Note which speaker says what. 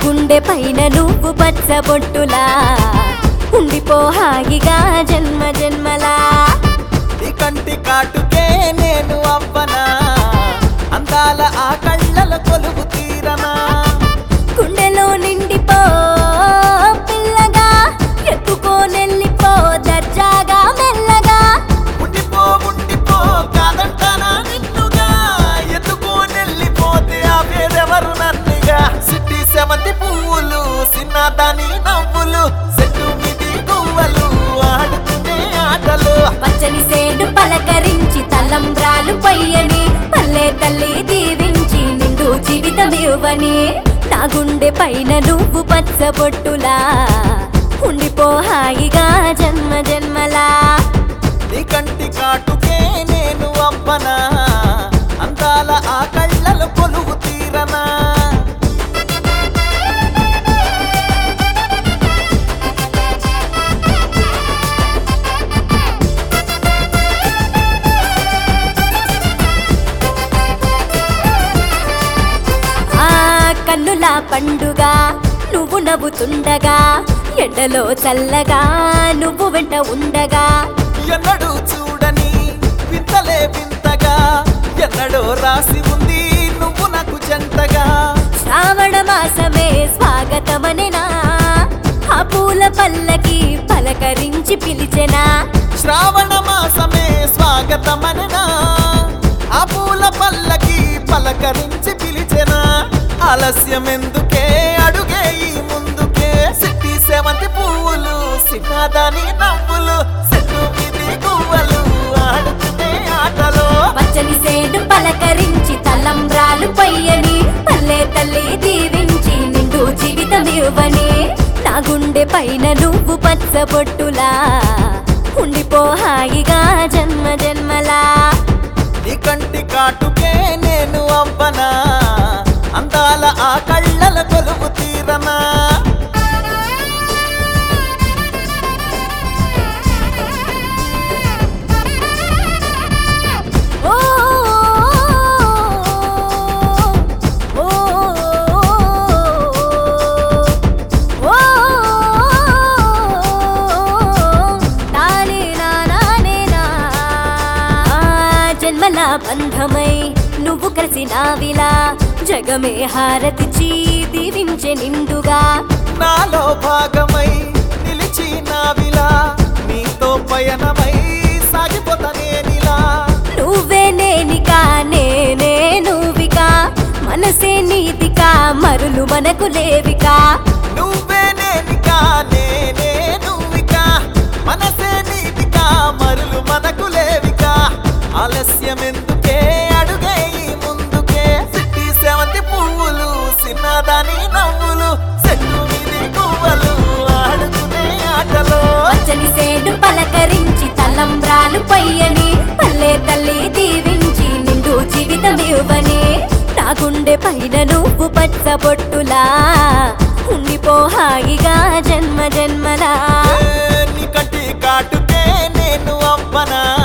Speaker 1: గుండె పైన నువ్వు పచ్చబొట్టులా ఉండిపో హాయిగా జన్మ జన్మలా
Speaker 2: నీ కంటి కాటుకే నేను అవ్వనా అందాల ఆ కళ్ళల కొలువు తీరనా
Speaker 1: గుండెలో నిండిపో పిల్లగా ఎత్తుకోనెళ్ళిపో దర్జాగా మెల్లగా
Speaker 2: ఉండిపో ఉండిపో కాదంటానా నిన్నుగా ఎత్తుకోనెళ్ళిపోతే ఆ పేరెవరు నన్నుగా సిట్టి సెమంతి పువ్వులు సిన్నదాని నవ్వులు చెట్టు మిది గువ్వలు ఆడుకునే ఆటలు
Speaker 1: పచ్చని సేడు పలకరించి తలంబ్రాలు పయ్యని పల్లె తల్లి దీవించి నిండు జీవితం ఇవ్వని నా గుండె పైన నువ్వు పచ్చబొట్టులా ఉండిపో హాయిగా జన్మ జన్మలా
Speaker 2: నీ కంటి కాటుకే నేను అవ్వనా అందాల ఆ కళ్ళల కొలువు తీరనా
Speaker 1: ఆ కన్నుల పండుగ నువ్వు నవ్వుతుండగా ఎండలో చల్లగా నువ్వు వెంట ఉండగా
Speaker 2: ఎన్నడూ చూడని వింతలే వింతగా ఎన్నడో రాసి ఉంది నువ్వు నాకు జంటగా
Speaker 1: శ్రావణ మాసమే స్వాగతమనెనా ఆ పూల పల్లకి పలకరించి పిలిచెనా
Speaker 2: శ్రావణ మాసమే స్వాగతమననా ఆ పూల పల్లకి పలకరించి పిలిచెనా ఆలస్యం ఎందుకే అడుగే ఈ ముందుకే సిట్టి సెవంతి పువ్వులు సిన్నదాని నవ్వులు చెట్టు మీది గువ్వలు ఆడుకునే ఆటలు
Speaker 1: పచ్చని సేడు పలకరించి తలంబ్రాలు పయ్యని పల్లె తల్లి దీవించి నిండు జీవితం ఇవ్వని నా గుండె పైన నువ్వు పచ్చబొట్టులా ఉండిపో హాయిగా జన్మ జన్మలా
Speaker 2: నీ కంటి కాటుకే నేను అవ్వనా అందాల ఆ కళ్ళల కొలువు తీరనా
Speaker 1: ఓ ఓ ఓ నానే నా నానే నా జన్మల బంధమై నువ్వు కలిసినావిలా జగమే హారతిచి దీవించే నిండుగా
Speaker 2: నాలో భాగమై నిలిచి నావిలా నీతో పయనమై సాగిపోతా నేనిలా
Speaker 1: నువ్వే నేనికా నేనే నువ్వికా మనసే నీతికా మరులు మనకు లేవికా
Speaker 2: నువ్వే నేనికా నేనే నువ్వికా మనసే నీతికా మరులు మనకు లేవికా ఆలస్యం ఎందుకే అడుగే ఈ ముందుకే సిట్టి సెవంతి పువ్వులు సిన్నదాని నవ్వులు చెట్టు మీది గువ్వలు ఆడుకునే ఆటలు
Speaker 1: పచ్చని సేడు పలకరించి తలంబ్రాలు పయ్యని పల్లె తల్లి దీవించి నిండు జీవితం ఇవ్వని నా గుండె పైన నువ్వు పచ్చబొట్టులా ఉండిపో హాయిగా జన్మ జన్మలా
Speaker 2: ఏ, నీ కంటి కాటుకే నేను అవ్వనా